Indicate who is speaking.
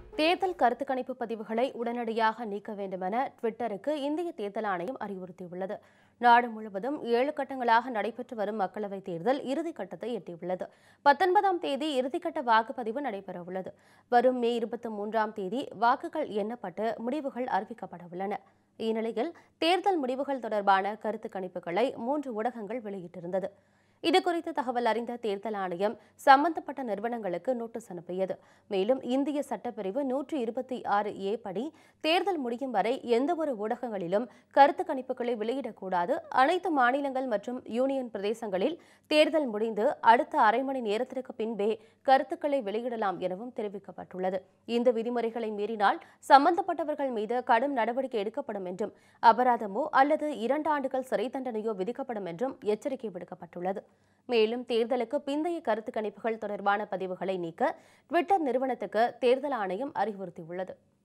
Speaker 1: தேர்தல் கருத்து கணிப்பு பதிவுகளை உடனடியாக நீக்க வேண்டுமென ட்விட்டருக்கு இந்திய தேர்தல் ஆணையம் அறிவுறுத்தியுள்ளது நாடு முழுவதும் ஏழு கட்டங்களாக நடைபெற்று வரும் மக்களவைத் தேர்தல் இறுதிக்கட்டத்தை எட்டியுள்ளது பத்தொன்பதாம் தேதி இறுதிக்கட்ட வாக்குப்பதிவு நடைபெறவுள்ளது வரும் மே இருபத்தி மூன்றாம் தேதி வாக்குகள் எண்ணப்பட்டு முடிவுகள் அறிவிக்கப்பட உள்ளன இந்நிலையில் தேர்தல் முடிவுகள் தொடர்பான கருத்து கணிப்புகளை மூன்று ஊடகங்கள் வெளியிட்டிருந்தது இதுகுறித்து தகவல் அறிந்த தேர்தல் ஆணையம் சம்பந்தப்பட்ட நிறுவனங்களுக்கு நோட்டீஸ் அனுப்பியது மேலும் இந்திய சட்டப்பிரிவு நூற்றி இருபத்தி ஆறு ஏ படி தேர்தல் முடியும் வரை எந்தவொரு ஊடகங்களிலும் கருத்து கணிப்புகளை வெளியிடக்கூடாது அனைத்து மாநிலங்கள் மற்றும் யூனியன் பிரதேசங்களில் தேர்தல் முடிந்து அடுத்த அரை மணி நேரத்திற்கு பின்பே கருத்துக்களை வெளியிடலாம் எனவும் தெரிவிக்கப்பட்டுள்ளது இந்த விதிமுறைகளை மீறினால் சம்பந்தப்பட்டவர்கள் மீது கடும் நடவடிக்கை எடுக்கப்படும் என்றும் அபராதமோ அல்லது இரண்டு ஆண்டுகள் சிறை தண்டனையோ விதிக்கப்படும் என்றும் எச்சரிக்கை விடுக்கப்பட்டுள்ளது மேலும் தேர்தலுக்கு பிந்தைய கருத்து கணிப்புகள் தொடர்பான பதிவுகளை நீக்க ட்விட்டர் நிறுவனத்துக்கு தேர்தல் ஆணையம் அறிவுறுத்தியுள்ளது